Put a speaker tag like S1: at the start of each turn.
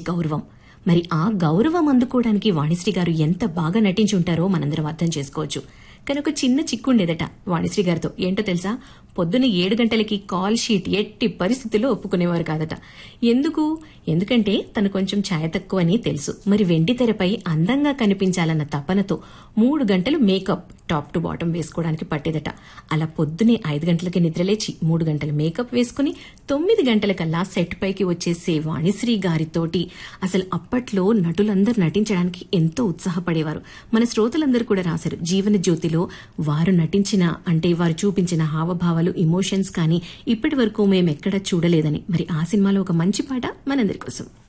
S1: గౌరవం మరి ఆ గౌరవం అందుకోవడానికి వాణిశ్రీ గారు ఎంత బాగా నటించి ఉంటారో మనందరం అర్థం చేసుకోవచ్చు కానీ ఒక చిన్న చిక్కుండేదట వాణిశ్రీ గారితో ఏంటో తెలుసా పొద్దున్న ఏడు గంటలకి కాల్ షీట్ ఎట్టి పరిస్థితుల్లో ఒప్పుకునేవారు కాదట ఎందుకు ఎందుకంటే తను కొంచెం ఛాయ తక్కువ అని తెలుసు మరి వెండి తెరపై అందంగా కనిపించాలన్న తపనతో మూడు గంటలు మేకప్ టాప్ టు బాటం వేసుకోవడానికి పట్టేదట అలా పొద్దునే ఐదు గంటలకి నిద్రలేచి మూడు గంటల మేకప్ వేసుకుని తొమ్మిది గంటలకల్లా సెట్ పైకి వచ్చేసే వాణిశ్రీ గారితోటి అసలు అప్పట్లో నటులందరూ నటించడానికి ఎంతో ఉత్సాహపడేవారు మన శ్రోతలందరూ కూడా రాశారు జీవన జ్యోతిలో వారు నటించిన అంటే వారు చూపించిన హావభావాలు ఇమోషన్స్ కానీ ఇప్పటి వరకు మేము ఎక్కడ చూడలేదని మరి ఆ సినిమాలో ఒక మంచి పాట మనందరి కోసం